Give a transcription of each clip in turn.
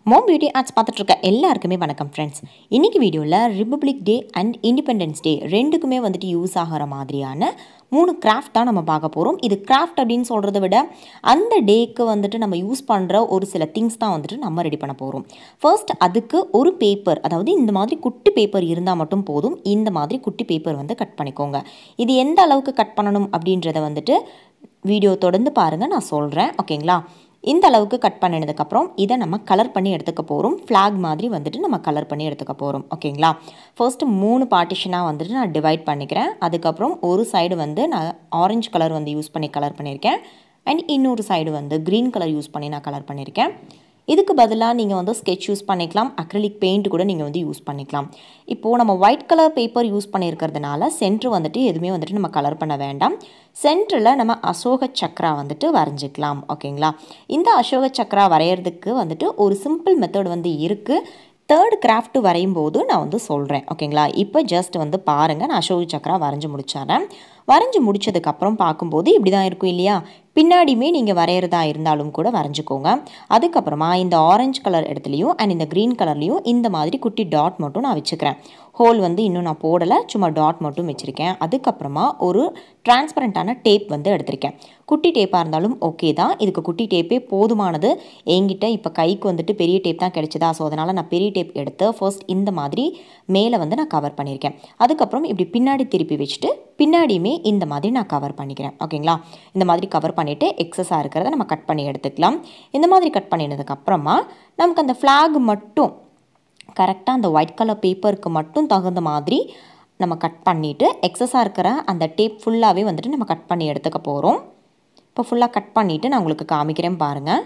mom beauty arts பார்த்துட்டு இருக்க எல்லாருக்குமே வணக்கம் ஃப்ரெண்ட்ஸ் இன்னைக்கு வீடியோவில் republic day and independence day ரெண்டுக்குமே வந்துட்டு யூஸ் ஆகிற மாதிரியான மூணு கிராஃப்ட் தான் நம்ம பார்க்க போகிறோம் இது கிராஃப்ட் அப்படின்னு சொல்கிறத விட அந்த டேக்கு வந்துட்டு நம்ம யூஸ் பண்ணுற ஒரு சில திங்ஸ் தான் வந்துட்டு நம்ம ரெடி பண்ண போகிறோம் ஃபர்ஸ்ட் அதுக்கு ஒரு பேப்பர் அதாவது இந்த மாதிரி குட்டி பேப்பர் இருந்தால் மட்டும் போதும் இந்த மாதிரி குட்டி பேப்பர் வந்து கட் பண்ணிக்கோங்க இது எந்த அளவுக்கு கட் பண்ணணும் அப்படின்றத வந்துட்டு வீடியோ தொடர்ந்து பாருங்கள் நான் சொல்கிறேன் ஓகேங்களா இந்த அளவுக்கு கட் பண்ணினதுக்கப்புறம் இதை நம்ம கலர் பண்ணி எடுத்துக்க போகிறோம் ஃப்ளாக் மாதிரி வந்துட்டு நம்ம கலர் பண்ணி எடுத்துக்க போகிறோம் ஓகேங்களா ஃபர்ஸ்ட்டு மூணு பார்ட்டிஷனாக வந்துட்டு நான் டிவைட் பண்ணிக்கிறேன் அதுக்கப்புறம் ஒரு சைடு வந்து நான் ஆரஞ்சு கலர் வந்து யூஸ் பண்ணி கலர் பண்ணியிருக்கேன் அண்ட் இன்னொரு சைடு வந்து க்ரீன் கலர் யூஸ் பண்ணி நான் கலர் பண்ணியிருக்கேன் இதுக்கு பதிலாக நீங்கள் வந்து ஸ்கெட்ச் யூஸ் பண்ணிக்கலாம் அக்ரிலிக் பெயிண்ட் கூட நீங்கள் வந்து யூஸ் பண்ணிக்கலாம் இப்போது நம்ம ஒயிட் கலர் பேப்பர் யூஸ் பண்ணியிருக்கிறதுனால சென்ட்ரு வந்துட்டு எதுவுமே வந்துட்டு நம்ம கலர் பண்ண வேண்டாம் சென்டரில் நம்ம அசோக சக்ரா வந்துட்டு வரைஞ்சிக்கலாம் ஓகேங்களா இந்த அசோக சக்ரா வரைகிறதுக்கு வந்துட்டு ஒரு சிம்பிள் மெத்தட் வந்து இருக்குது தேர்ட் கிராஃப்ட் வரையும் போது நான் வந்து சொல்கிறேன் ஓகேங்களா இப்போ ஜஸ்ட் வந்து பாருங்கள் நான் அசோக சக்ரா வரைஞ்சி முடிச்சாரேன் வரைஞ்சி முடிச்சதுக்கப்புறம் பார்க்கும்போது இப்படி தான் இருக்கும் இல்லையா பின்னாடியுமே நீங்கள் வரைகிறதா இருந்தாலும் கூட வரைஞ்சிக்கோங்க அதுக்கப்புறமா இந்த ஆரஞ்சு கலர் இடத்துலையும் அண்ட் இந்த க்ரீன் கலர்லேயும் இந்த மாதிரி குட்டி டாட் மட்டும் நான் வச்சுக்கிறேன் ஹோல் வந்து இன்னும் நான் போடலை சும்மா டாட் மட்டும் வச்சுருக்கேன் அதுக்கப்புறமா ஒரு டிரான்ஸ்பரண்ட்டான டேப் வந்து எடுத்திருக்கேன் குட்டி டேப்பாக இருந்தாலும் ஓகே தான் இதுக்கு குட்டி டேப்பே போதுமானது என்கிட்ட இப்போ கைக்கு வந்துட்டு பெரிய டேப் தான் கிடைச்சதா ஸோ அதனால் நான் பெரிய டேப் எடுத்து ஃபர்ஸ்ட் இந்த மாதிரி மேலே வந்து நான் கவர் பண்ணியிருக்கேன் அதுக்கப்புறம் இப்படி பின்னாடி திருப்பி வச்சுட்டு பின்னாடியுமே இந்த மாதிரி நான் கவர் பண்ணிக்கிறேன் ஓகேங்களா இந்த மாதிரி கவர் பண்ணிவிட்டு எக்ஸஸாக இருக்கிறத நம்ம கட் பண்ணி எடுத்துக்கலாம் இந்த மாதிரி கட் பண்ணினதுக்கப்புறமா நமக்கு அந்த ஃப்ளாக் மட்டும் கரெக்டாக அந்த ஒயிட் கலர் பேப்பருக்கு மட்டும் தகுந்த மாதிரி நம்ம கட் பண்ணிவிட்டு எக்ஸஸாக இருக்கிற அந்த டேப் ஃபுல்லாகவே வந்துட்டு நம்ம கட் பண்ணி எடுத்துக்க போகிறோம் இப்போ ஃபுல்லாக கட் பண்ணிவிட்டு நான் உங்களுக்கு காமிக்கிறேன் பாருங்கள்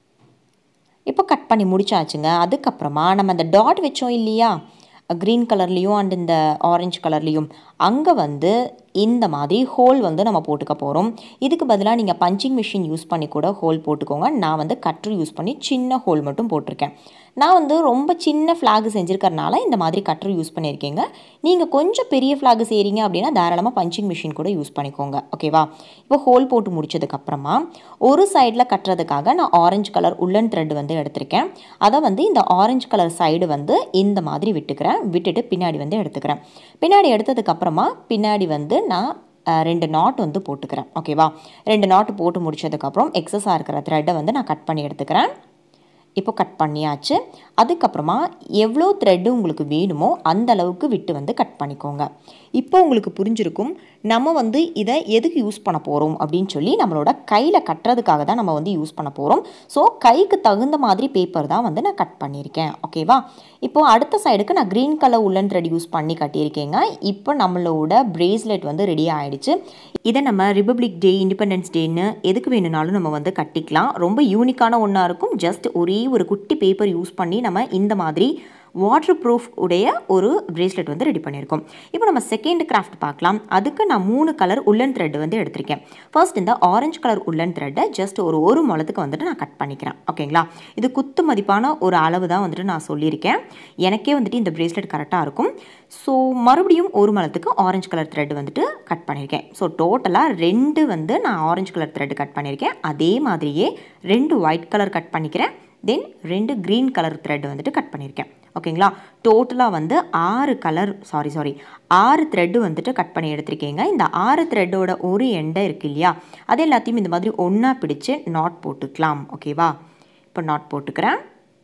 இப்போ கட் பண்ணி முடிச்சாச்சுங்க அதுக்கப்புறமா நம்ம அந்த டாட் வச்சோம் இல்லையா க்ரீன் கலர்லேயும் அண்ட் இந்த ஆரஞ்சு கலர்லேயும் அங்கே வந்து இந்த மாதிரி ஹோல் வந்து நம்ம போட்டுக்க போகிறோம் இதுக்கு பதிலாக நீங்கள் பஞ்சிங் மிஷின் யூஸ் பண்ணி கூட ஹோல் போட்டுக்கோங்க நான் வந்து கட்ரு யூஸ் பண்ணி சின்ன ஹோல் மட்டும் போட்டிருக்கேன் நான் வந்து ரொம்ப சின்ன ஃப்ளாக் செஞ்சுருக்கறனால இந்த மாதிரி கட்ரு யூஸ் பண்ணியிருக்கீங்க நீங்கள் கொஞ்சம் பெரிய ஃப்ளாக் செய்கிறீங்க அப்படின்னா தாராளமாக பஞ்சிங் மிஷின் கூட யூஸ் பண்ணிக்கோங்க ஓகேவா இப்போ ஹோல் போட்டு முடிச்சதுக்கப்புறமா ஒரு சைடில் கட்டுறதுக்காக நான் ஆரஞ்சு கலர் உள்ளன் த்ரெட் வந்து எடுத்திருக்கேன் அதை வந்து இந்த ஆரஞ்சு கலர் சைடு வந்து இந்த மாதிரி விட்டுக்கிறேன் விட்டுட்டு பின்னாடி வந்து எடுத்துக்கிறேன் பின்னாடி எடுத்ததுக்கப்புறமா பின்னாடி வந்து நான் ரெண்டு நாட் வந்து போட்டுக்கிறேன் ஓகேவா ரெண்டு நாட்டு போட்டு முடிச்சதுக்கப்புறம் எக்ஸஸாக இருக்கிற த்ரெட்டை வந்து நான் கட் பண்ணி எடுத்துக்கிறேன் இப்போ கட் பண்ணியாச்சு அதுக்கப்புறமா எவ்வளோ த்ரெட்டு உங்களுக்கு வேணுமோ அந்த அளவுக்கு விட்டு வந்து கட் பண்ணிக்கோங்க இப்போ உங்களுக்கு புரிஞ்சிருக்கும் நம்ம வந்து இதை எதுக்கு யூஸ் பண்ண போகிறோம் அப்படின்னு சொல்லி நம்மளோட கையில் கட்டுறதுக்காக தான் நம்ம வந்து யூஸ் பண்ண போகிறோம் ஸோ கைக்கு தகுந்த மாதிரி பேப்பர் தான் வந்து நான் கட் பண்ணியிருக்கேன் ஓகேவா இப்போ அடுத்த சைடுக்கு நான் க்ரீன் கலர் உள்ளன் த்ரெட் யூஸ் பண்ணி கட்டியிருக்கேங்க இப்போ நம்மளோட பிரேஸ்லெட் வந்து ரெடி ஆகிடுச்சு இதை நம்ம ரிப்பப்ளிக் டே இண்டிபெண்டன்ஸ் டேன்னு எதுக்கு வேணும்னாலும் நம்ம வந்து கட்டிக்கலாம் ரொம்ப யூனிக்கான ஒன்றா இருக்கும் ஜஸ்ட் ஒரே ஒரு குட்டி பேப்பர் யூஸ் பண்ணி நம்ம இந்த மாதிரி வாட்டர் ப்ரூஃப் உடைய ஒரு பிரேஸ்லெட் வந்து ரெடி பண்ணியிருக்கோம் இப்போ நம்ம செகண்ட் கிராஃப்ட் பார்க்கலாம் அதுக்கு நான் மூணு கலர் உள்ளன் த்ரெட் வந்து எடுத்திருக்கேன் ஃபர்ஸ்ட் இந்த ஆரஞ்சு கலர் உள்ளன் த்ரெட்டை ஜஸ்ட் ஒரு ஒரு முளத்துக்கு வந்துட்டு நான் கட் பண்ணிக்கிறேன் ஓகேங்களா இது குத்து மதிப்பான ஒரு அளவு தான் வந்துட்டு நான் சொல்லியிருக்கேன் எனக்கே வந்துட்டு இந்த பிரேஸ்லெட் கரெக்டாக இருக்கும் ஸோ மறுபடியும் ஒரு மலத்துக்கு ஆரஞ்சு கலர் த்ரெட் வந்துட்டு கட் பண்ணியிருக்கேன் ஸோ டோட்டலாக ரெண்டு வந்து நான் ஆரஞ்சு கலர் த்ரெட் கட் பண்ணியிருக்கேன் அதே மாதிரியே ரெண்டு ஒயிட் கலர் கட் பண்ணிக்கிறேன் தென் ரெண்டு க்ரீன் கலர் த்ரெட் வந்துட்டு கட் பண்ணியிருக்கேன் ஓகேங்களா டோட்டலாக வந்து ஆறு கலர் சாரி சாரி ஆறு த்ரெட்டு வந்துட்டு கட் பண்ணி எடுத்திருக்கீங்க இந்த ஆறு த்ரெட்டோட ஒரு எண்டை இருக்குது இல்லையா அது எல்லாத்தையும் இந்த மாதிரி ஒன்றா பிடிச்சு நாட் போட்டுக்கலாம் ஓகேவா இப்போ நாட் போட்டுக்கிறேன்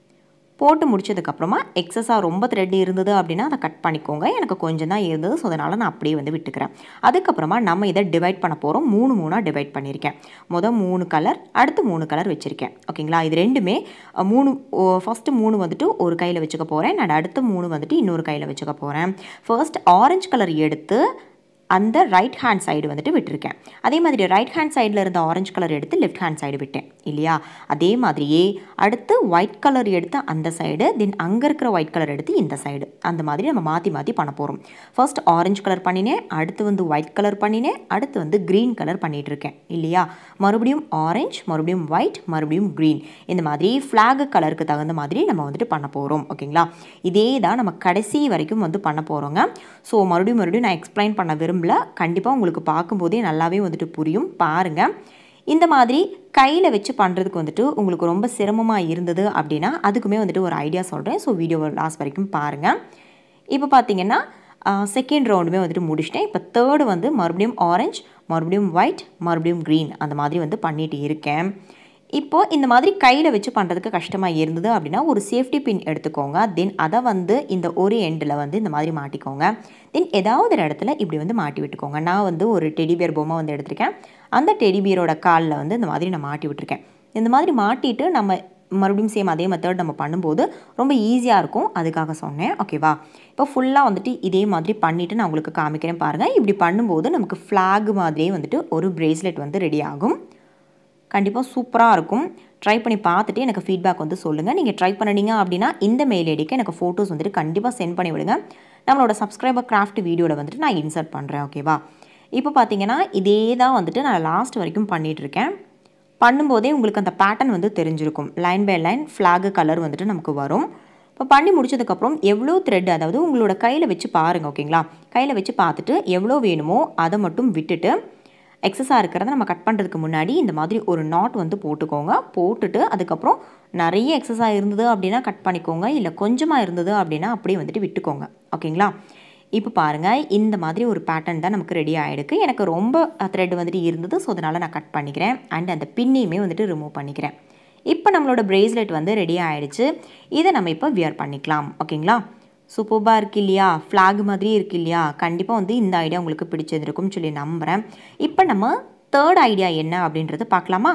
போட்டு முடிச்சதுக்கப்புறமா எக்ஸஸாக ரொம்ப த்ரெட் இருந்தது அப்படின்னா அதை கட் பண்ணிக்கோங்க எனக்கு கொஞ்சம் தான் இருந்தது ஸோ அதனால் நான் அப்படியே வந்து விட்டுக்கிறேன் அதுக்கப்புறமா நம்ம இதை டிவைட் பண்ண போகிறோம் மூணு மூணாக டிவைட் பண்ணியிருக்கேன் மொதல் மூணு கலர் அடுத்து மூணு கலர் வச்சுருக்கேன் ஓகேங்களா இது ரெண்டுமே மூணு ஃபஸ்ட்டு மூணு வந்துட்டு ஒரு கையில் வச்சுக்க போகிறேன் நான் அடுத்த மூணு வந்துட்டு இன்னொரு கையில் வச்சுக்க போகிறேன் ஃபர்ஸ்ட் ஆரஞ்சு கலர் எடுத்து அந்த ரைட் ஹேண்ட் சைடு வந்துட்டு விட்டுருக்கேன் அதே மாதிரி ரைட் ஹேண்ட் சைடில் இருந்த ஆரஞ்சு கலர் எடுத்து லெஃப்ட் ஹேண்ட் சைடு விட்டேன் இல்லையா அதே மாதிரியே அடுத்து ஒயிட் கலர் எடுத்து அந்த சைடு தென் அங்கே இருக்கிற ஒயிட் கலர் எடுத்து இந்த சைடு அந்த மாதிரி நம்ம மாற்றி மாற்றி பண்ண போகிறோம் ஃபர்ஸ்ட் ஆரஞ்சு கலர் பண்ணினேன் அடுத்து வந்து ஒயிட் கலர் பண்ணினேன் அடுத்து வந்து க்ரீன் கலர் பண்ணிகிட்டு இருக்கேன் இல்லையா மறுபடியும் ஆரஞ்சு மறுபடியும் ஒயிட் மறுபடியும் க்ரீன் இந்த மாதிரி ஃப்ளாக் கலருக்கு தகுந்த மாதிரி நம்ம வந்துட்டு பண்ண போகிறோம் ஓகேங்களா இதே தான் நம்ம கடைசி வரைக்கும் வந்து பண்ண போகிறோங்க ஸோ மறுபடியும் மறுபடியும் நான் எக்ஸ்பிளைன் பண்ண விரும்பல கண்டிப்பாக உங்களுக்கு பார்க்கும்போதே நல்லாவே வந்துட்டு புரியும் பாருங்கள் இந்த மாதிரி கையில் வச்சு பண்ணுறதுக்கு வந்துட்டு உங்களுக்கு ரொம்ப சிரமமாக இருந்தது அப்படின்னா அதுக்குமே வந்துட்டு ஒரு ஐடியா சொல்கிறேன் ஸோ வீடியோ லாஸ்ட் வரைக்கும் பாருங்கள் இப்போ பார்த்தீங்கன்னா செகண்ட் ரவுண்டுமே வந்துட்டு முடிச்சிட்டேன் இப்போ தேர்டு வந்து மறுபடியும் ஆரஞ்ச் மறுபடியும் ஒயிட் மறுபடியும் க்ரீன் அந்த மாதிரி வந்து பண்ணிட்டு இருக்கேன் இப்போது இந்த மாதிரி கையில் வச்சு பண்ணுறதுக்கு கஷ்டமாக இருந்தது அப்படின்னா ஒரு சேஃப்டி பின் எடுத்துக்கோங்க தென் அதை வந்து இந்த ஒரு எண்டில் வந்து இந்த மாதிரி மாட்டிக்கோங்க தென் ஏதாவது ஒரு இடத்துல இப்படி வந்து மாட்டி விட்டுக்கோங்க நான் வந்து ஒரு டெடிபியர் பொம்மை வந்து எடுத்திருக்கேன் அந்த டெடிபியரோட காலில் வந்து இந்த மாதிரி நான் மாட்டி விட்டுருக்கேன் இந்த மாதிரி மாட்டிட்டு நம்ம மறுபடியும் சேம் அதே மெத்தட் நம்ம பண்ணும்போது ரொம்ப ஈஸியாக இருக்கும் அதுக்காக சொன்னேன் ஓகேவா இப்போ ஃபுல்லாக வந்துட்டு இதே மாதிரி பண்ணிவிட்டு நான் உங்களுக்கு காமிக்கிறேன் பாருங்கள் இப்படி பண்ணும்போது நமக்கு ஃப்ளாக் மாதிரியே வந்துட்டு ஒரு பிரேஸ்லெட் வந்து ரெடி ஆகும் கண்டிப்பாக சூப்பராக இருக்கும் ட்ரை பண்ணி பார்த்துட்டு எனக்கு ஃபீட்பேக் வந்து சொல்லுங்கள் நீங்கள் ட்ரை பண்ணினீங்க அப்படின்னா இந்த மெயில் ஐடிக்கு எனக்கு ஃபோட்டோஸ் வந்துட்டு கண்டிப்பாக சென்ட் பண்ணி விடுங்க நம்மளோட சப்ஸ்கிரைபர் கிராஃப்ட் வீடியோவில் வந்துட்டு நான் இன்சர்ட் பண்ணுறேன் ஓகேவா இப்போ பார்த்தீங்கன்னா இதே தான் வந்துட்டு நான் லாஸ்ட் வரைக்கும் பண்ணிகிட்ருக்கேன் பண்ணும்போதே உங்களுக்கு அந்த பேட்டர்ன் வந்து தெரிஞ்சிருக்கும் line by line flag colour வந்துட்டு நமக்கு வரும் இப்போ பண்ணி முடிச்சதுக்கப்புறம் எவ்வளோ த்ரெட் அதாவது உங்களோட கையில் வச்சு பாருங்கள் ஓகேங்களா கையில் வச்சு பார்த்துட்டு எவ்வளோ வேணுமோ அதை மட்டும் விட்டுட்டு எக்ஸஸாக இருக்கிறத நம்ம கட் பண்ணுறதுக்கு முன்னாடி இந்த மாதிரி ஒரு நாட் வந்து போட்டுக்கோங்க போட்டுட்டு அதுக்கப்புறம் நிறைய எக்ஸஸாக இருந்தது அப்படின்னா கட் பண்ணிக்கோங்க இல்லை கொஞ்சமாக இருந்தது அப்படின்னா அப்படியே வந்துட்டு விட்டுக்கோங்க ஓகேங்களா இப்போ பாருங்கள் இந்த மாதிரி ஒரு பேட்டர்ன் தான் நமக்கு ரெடி ஆகிடுக்கு எனக்கு ரொம்ப த்ரெட் வந்துட்டு இருந்தது ஸோ அதனால் நான் கட் பண்ணிக்கிறேன் அண்ட் அந்த பின்னையுமே வந்துட்டு ரிமூவ் பண்ணிக்கிறேன் இப்போ நம்மளோட பிரேஸ்லெட் வந்து ரெடி ஆகிடுச்சு இதை நம்ம இப்போ வியர் பண்ணிக்கலாம் ஓகேங்களா சூப்பர்பாக இருக்கு இல்லையா ஃப்ளாக் மாதிரி இருக்கு இல்லையா கண்டிப்பாக வந்து இந்த ஐடியா உங்களுக்கு பிடிச்சிருக்கும்னு சொல்லி நம்புகிறேன் இப்போ நம்ம தேர்ட் ஐடியா என்ன அப்படின்றது பார்க்கலாமா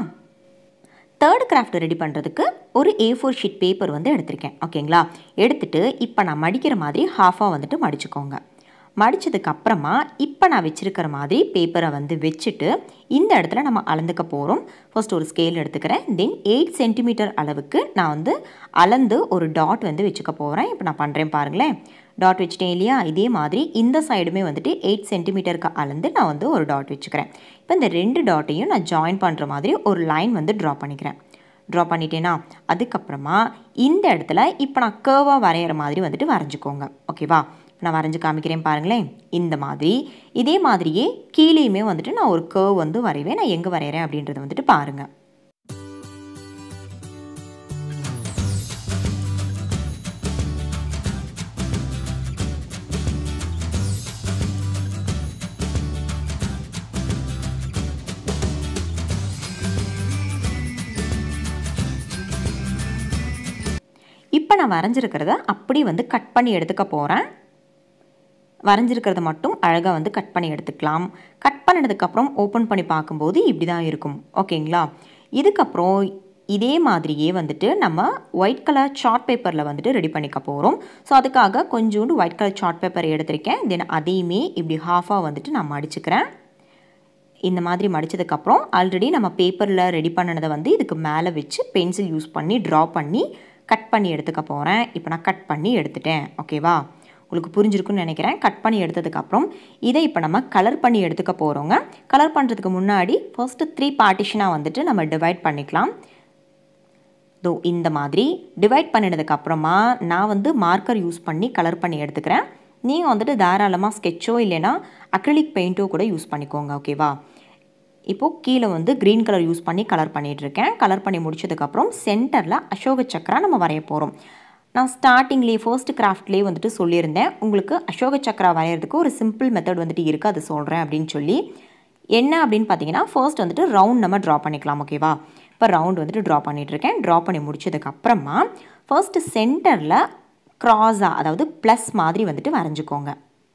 தேர்ட் கிராஃப்ட் ரெடி பண்ணுறதுக்கு ஒரு ஏ ஃபோர் ஷீட் பேப்பர் வந்து எடுத்திருக்கேன் ஓகேங்களா எடுத்துகிட்டு இப்போ நான் மடிக்கிற மாதிரி ஹாஃபாக வந்துட்டு மடிச்சுக்கோங்க மடித்ததுக்கு அப்புறமா இப்போ நான் வச்சுருக்கிற மாதிரி பேப்பரை வந்து வச்சுட்டு இந்த இடத்துல நம்ம அளந்துக்க போகிறோம் ஃபர்ஸ்ட் ஒரு ஸ்கேல் எடுத்துக்கிறேன் தென் எயிட் சென்டிமீட்டர் அளவுக்கு நான் வந்து அளந்து ஒரு டாட் வந்து வச்சுக்க போகிறேன் இப்போ நான் பண்ணுறேன் பாருங்களேன் டாட் வச்சுட்டேன் இல்லையா இதே மாதிரி இந்த சைடுமே வந்துட்டு எயிட் சென்டிமீட்டருக்கு அளந்து நான் வந்து ஒரு டாட் வச்சுக்கிறேன் இப்போ இந்த ரெண்டு டாட்டையும் நான் ஜாயின் பண்ணுற மாதிரி ஒரு லைன் வந்து ட்ரா பண்ணிக்கிறேன் ட்ரா பண்ணிட்டேன்னா அதுக்கப்புறமா இந்த இடத்துல இப்போ நான் கேர்வாக வரைகிற மாதிரி வந்துட்டு வரைஞ்சிக்கோங்க ஓகேவா நான் வரைஞ்சி காமிக்கிறேன் பாருங்களேன் இந்த மாதிரி இதே மாதிரியே கீழேயுமே வந்துட்டு நான் ஒரு கேர்வ் வந்து வரைவேன் நான் எங்கே வரைகிறேன் அப்படின்றத வந்துட்டு பாருங்கள் இப்போ நான் வரைஞ்சிருக்கிறத அப்படி வந்து கட் பண்ணி எடுத்துக்க போகிறேன் வரைஞ்சிருக்கிறத மட்டும் அழகாக வந்து கட் பண்ணி எடுத்துக்கலாம் கட் பண்ணினதுக்கப்புறம் ஓப்பன் பண்ணி பார்க்கும்போது இப்படி தான் இருக்கும் ஓகேங்களா இதுக்கப்புறம் இதே மாதிரியே வந்துட்டு நம்ம ஒயிட் கலர் சார்ட் பேப்பரில் வந்துட்டு ரெடி பண்ணிக்க போகிறோம் ஸோ அதுக்காக கொஞ்சோண்டு ஒயிட் கலர் சார்ட் பேப்பர் எடுத்திருக்கேன் தென் அதையுமே இப்படி ஹாஃபாக வந்துட்டு நான் மடிச்சுக்கிறேன் இந்த மாதிரி மடித்ததுக்கப்புறம் ஆல்ரெடி நம்ம பேப்பரில் ரெடி பண்ணினதை வந்து இதுக்கு மேலே வச்சு பென்சில் யூஸ் பண்ணி ட்ரா பண்ணி கட் பண்ணி எடுத்துக்க போகிறேன் இப்போ நான் கட் பண்ணி எடுத்துட்டேன் ஓகேவா உங்களுக்கு புரிஞ்சிருக்குன்னு நினைக்கிறேன் கட் பண்ணி எடுத்ததுக்கப்புறம் இதை இப்போ நம்ம கலர் பண்ணி எடுத்துக்க போகிறோங்க கலர் பண்ணுறதுக்கு முன்னாடி ஃபர்ஸ்ட்டு த்ரீ பார்ட்டிஷனாக வந்துட்டு நம்ம டிவைட் பண்ணிக்கலாம் தோ இந்த மாதிரி டிவைட் பண்ணினதுக்கப்புறமா நான் வந்து மார்க்கர் யூஸ் பண்ணி கலர் பண்ணி எடுத்துக்கிறேன் நீங்கள் வந்துட்டு தாராளமாக ஸ்கெட்சோ இல்லைன்னா அக்ரிலிக் பெயிண்ட்டோ கூட யூஸ் பண்ணிக்கோங்க ஓகேவா இப்போது கீழே வந்து க்ரீன் கலர் யூஸ் பண்ணி கலர் பண்ணிகிட்ருக்கேன் கலர் பண்ணி முடிச்சதுக்கப்புறம் சென்டரில் அசோக சக்கரா நம்ம வரைய போகிறோம் நான் ஸ்டார்டிங்லேயே ஃபர்ஸ்ட் கிராஃப்ட்லேயே வந்துட்டு சொல்லியிருந்தேன் உங்களுக்கு அசோக சக்கரா வரைகிறதுக்கு ஒரு சிம்பிள் மெத்தட் வந்துட்டு இருக்குது அது சொல்கிறேன் அப்படின்னு சொல்லி என்ன அப்படின்னு பார்த்தீங்கன்னா ஃபர்ஸ்ட் வந்துட்டு ரவுண்ட் நம்ம ட்ரா பண்ணிக்கலாம் ஓகேவா இப்போ ரவுண்ட் வந்துட்டு ட்ரா பண்ணிகிட்ருக்கேன் ட்ரா பண்ணி முடிச்சதுக்கப்புறமா ஃபர்ஸ்ட் சென்டரில் க்ராஸாக அதாவது ப்ளஸ் மாதிரி வந்துட்டு வரைஞ்சிக்கோங்க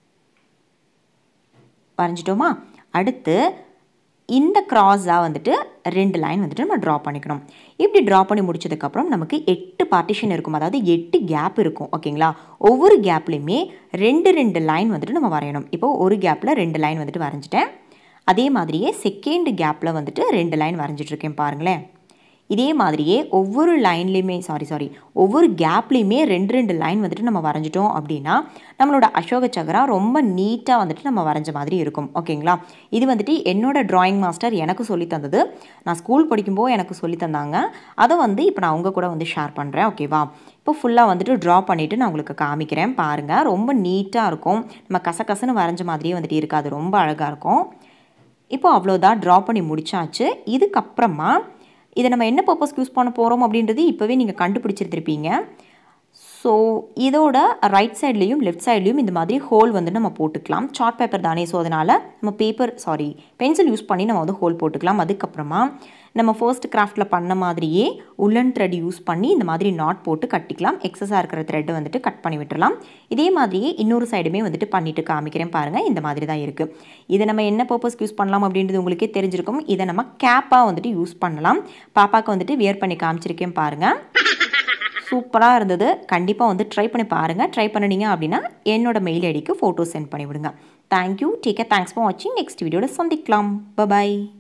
வரைஞ்சிட்டோமா அடுத்து இந்த க்ராஸாக வந்துட்டு ரெண்டு லைன் வந்துட்டு நம்ம ட்ரா பண்ணிக்கணும் இப்படி ட்ரா பண்ணி முடிச்சதுக்கப்புறம் நமக்கு எட்டு பார்ட்டிஷன் இருக்கும் அதாவது எட்டு கேப் இருக்கும் ஓகேங்களா ஒவ்வொரு கேப்லேயுமே ரெண்டு ரெண்டு லைன் வந்துட்டு நம்ம வரையணும் இப்போ ஒரு கேப்பில் ரெண்டு லைன் வந்துட்டு வரைஞ்சிட்டேன் அதே மாதிரியே செகண்ட் கேப்பில் வந்துட்டு ரெண்டு லைன் வரைஞ்சிட்ருக்கேன் பாருங்களேன் இதே மாதிரியே ஒவ்வொரு லைன்லேயுமே சாரி சாரி ஒவ்வொரு கேப்லேயுமே ரெண்டு ரெண்டு லைன் வந்துட்டு நம்ம வரைஞ்சிட்டோம் அப்படின்னா நம்மளோட அசோக சக்கரா ரொம்ப நீட்டாக வந்துட்டு நம்ம வரைஞ்ச மாதிரி இருக்கும் ஓகேங்களா இது வந்துட்டு என்னோட டிராயிங் மாஸ்டர் எனக்கு சொல்லி தந்தது நான் ஸ்கூல் படிக்கும்போது எனக்கு சொல்லி தந்தாங்க அதை வந்து இப்போ நான் உங்கள் கூட வந்து ஷேர் பண்ணுறேன் ஓகேவா இப்போ ஃபுல்லாக வந்துட்டு ட்ரா பண்ணிவிட்டு நான் உங்களுக்கு காமிக்கிறேன் பாருங்கள் ரொம்ப நீட்டாக இருக்கும் நம்ம கசகசன்னு வரைஞ்ச மாதிரியே வந்துட்டு இருக்காது ரொம்ப அழகாக இருக்கும் இப்போ அவ்வளோதான் ட்ரா பண்ணி முடிச்சாச்சு இதுக்கப்புறமா இதை நம்ம என்ன பர்பஸ்க்கு யூஸ் பண்ண போகிறோம் அப்படின்றது இப்போவே நீங்கள் கண்டுபிடிச்சிருந்துருப்பீங்க ஸோ இதோட ரைட் சைட்லேயும் லெஃப்ட் சைட்லேயும் இந்த மாதிரி ஹோல் வந்து நம்ம போட்டுக்கலாம் சார்ட் பேப்பர் தானே ஸோ அதனால் நம்ம பேப்பர் சாரி பென்சில் யூஸ் பண்ணி நம்ம வந்து ஹோல் போட்டுக்கலாம் அதுக்கப்புறமா நம்ம ஃபர்ஸ்ட் கிராஃப்டில் பண்ண மாதிரியே உள்ளன் த்ரெட் யூஸ் பண்ணி இந்த மாதிரி நாட் போட்டு கட்டிக்கலாம் எக்ஸஸாக இருக்கிற த்ரெட்டை வந்துட்டு கட் பண்ணி விட்டுறலாம் இதே மாதிரியே இன்னொரு சைடுமே வந்துட்டு பண்ணிட்டு காமிக்கிறேன் பாருங்கள் இந்த மாதிரி தான் இருக்குது இதை நம்ம என்ன பர்பஸ்க்கு யூஸ் பண்ணலாம் அப்படின்றது உங்களுக்கே தெரிஞ்சிருக்கும் இதை நம்ம கேப்பாக வந்துட்டு யூஸ் பண்ணலாம் பாப்பாவுக்கு வந்துட்டு வியர் பண்ணி காமிச்சிருக்கேன் பாருங்கள் சூப்பராக இருந்தது கண்டிப்பாக வந்து ட்ரை பண்ணி பாருங்கள் ட்ரை பண்ணினீங்க அப்படின்னா என்னோட மெயில் ஐடிக்கு ஃபோட்டோ சென்ட் பண்ணி விடுங்க தேங்க்யூ டேக் தேங்க்ஸ் ஃபார் வாட்சிங் நெக்ஸ்ட் வீடியோட சந்திக்கலாம் பபாய்